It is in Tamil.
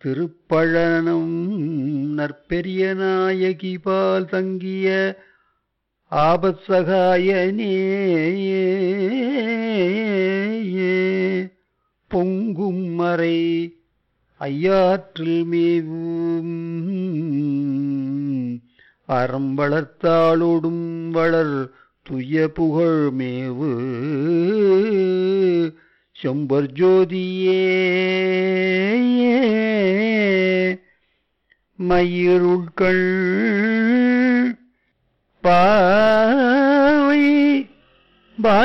திருப்பழனம் நற்பெரிய நாயகி பால் தங்கிய ஆபத்சகாயனே பொங்கும் மறை ஐயாற்றில் மேவும் அறம் வளர்த்தாளோடும் வளர் துய புகழ் மேவு செம்பர் ஜோதியே மயிருட்கள் பாவை